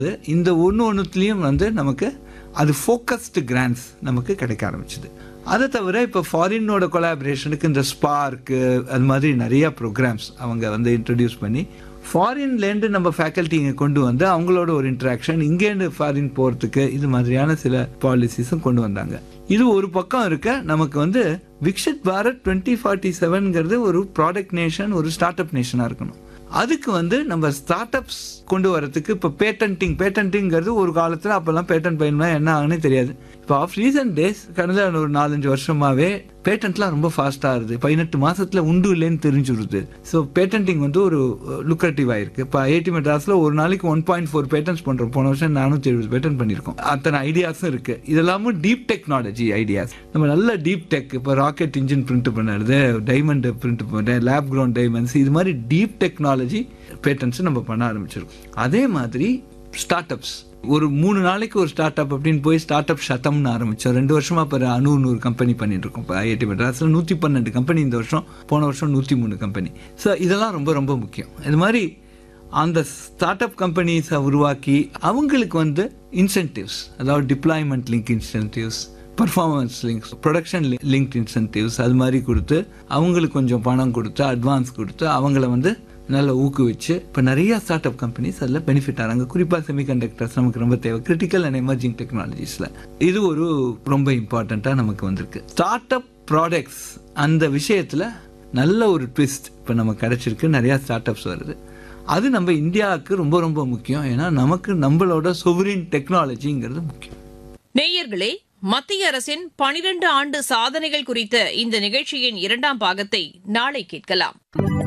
இந்த ஒன்று ஒன்றுத்துலேயும் வந்து நமக்கு அது ஃபோக்கஸ்டு கிராண்ட்ஸ் நமக்கு கிடைக்க ஆரம்பிச்சுது அதை தவிர இப்போ ஃபாரினோட கொலாபரேஷனுக்கு இந்த ஸ்பார்க்கு அது மாதிரி நிறைய ப்ரோக்ராம்ஸ் அவங்க வந்து இன்ட்ரடியூஸ் பண்ணி ஃபாரின்லேருந்து நம்ம ஃபேக்கல்ட்டி இங்கே கொண்டு வந்து அவங்களோட ஒரு இன்ட்ராக்ஷன் இங்கேருந்து ஃபாரின் போகிறதுக்கு இது மாதிரியான சில பாலிசிஸும் கொண்டு வந்தாங்க இது ஒரு பக்கம் இருக்க நமக்கு வந்து விக்ஷித் பாரத் டுவெண்ட்டி ஃபார்ட்டி செவன்ங்கிறது ஒரு ப்ராடக்ட் நேஷன் ஒரு ஸ்டார்ட் அப் நேஷனாக இருக்கணும் அதுக்கு வந்து நம்ம ஸ்டார்ட் அப்ஸ் கொண்டு வரதுக்கு இப்போ பேட்டன்டிங் பேட்டன்டிங்கிறது ஒரு காலத்தில் அப்போல்லாம் பேட்டன் பயன்னா என்ன ஆகுன்னு தெரியாது இப்போ ஆஃப் ரீசன்ட் டேஸ் கடந்த ஒரு நாலஞ்சு வருஷமாவே பேட்டன்ட்லாம் ரொம்ப ஃபாஸ்ட்டாக இருது பதினெட்டு மாசத்துல உண்டு இல்லைன்னு தெரிஞ்சுருது ஸோ பேட்டன்டிங் வந்து ஒரு லுக்ரேட்டிவ் ஆயிருக்கு இப்போ ஐஐடி மெட்ராஸில் ஒரு நாளைக்கு ஒன் பாயிண்ட் ஃபோர் பேட்டன்ஸ் பண்ணுறோம் போன வருஷம் நானூற்றி எழுபது பேட்டன் பண்ணியிருக்கோம் அத்தனை ஐடியாஸும் இருக்கு இதெல்லாமும் டீப் டெக்னாலஜி ஐடியாஸ் நம்ம நல்ல டீப் டெக் இப்போ ராக்கெட் இன்ஜின் பிரிண்ட் பண்ணுறது டைமண்ட் பிரிண்ட் பண்ணுறது லேப் கிரவுண்ட் டைமண்ட்ஸ் இது மாதிரி டீப் டெக்னாலஜி பேட்டன்ஸ் நம்ம பண்ண ஆரம்பிச்சிருக்கோம் அதே மாதிரி ஸ்டார்ட் அப்ஸ் ஒரு மூணு நாளைக்கு ஒரு ஸ்டார்ட் அப் அப்படின்னு போய் ஸ்டார்ட் அப் சதம்னு ஆரம்பித்தோம் ரெண்டு வருஷமா இப்போ அணு நூறு கம்பெனி பண்ணிட்டு இருக்கோம் இப்போ ஐஐடி மெட்ராஸில் நூற்றி பன்னெண்டு கம்பெனி இந்த வருஷம் போன வருஷம் நூற்றி மூணு கம்பெனி ஸோ இதெல்லாம் ரொம்ப ரொம்ப முக்கியம் இது மாதிரி அந்த ஸ்டார்ட் அப் கம்பெனிஸை உருவாக்கி அவங்களுக்கு வந்து இன்சென்டிவ்ஸ் அதாவது deployment link incentives performance links production link incentives அது மாதிரி கொடுத்து அவங்களுக்கு கொஞ்சம் பணம் கொடுத்து அட்வான்ஸ் கொடுத்து அவங்கள வந்து நல்லா ஊக்குவிச்சு இப்போ நிறைய ஸ்டார்ட் அப் கம்பெனிஸ் அதில் பெனிஃபிட் ஆகிறாங்க குறிப்பாக செமிகண்டக்டர்ஸ் நமக்கு ரொம்ப தேவை கிரிட்டிக்கல் அண்ட் எமர்ஜிங் டெக்னாலஜிஸில் இது ஒரு ரொம்ப இம்பார்ட்டண்ட்டாக நமக்கு வந்திருக்கு ஸ்டார்ட் அப் ப்ராடக்ட்ஸ் அந்த விஷயத்தில் நல்ல ஒரு ட்விஸ்ட் இப்போ நமக்கு கிடைச்சிருக்கு நிறையா ஸ்டார்ட் அப்ஸ் வருது அது நம்ம இந்தியாவுக்கு ரொம்ப ரொம்ப முக்கியம் ஏன்னா நமக்கு நம்மளோட சொவரின் டெக்னாலஜிங்கிறது முக்கியம் நேயர்களே மத்திய அரசின் பனிரெண்டு ஆண்டு சாதனைகள் குறித்த இந்த நிகழ்ச்சியின் இரண்டாம் பாகத்தை நாளை கேட்கலாம்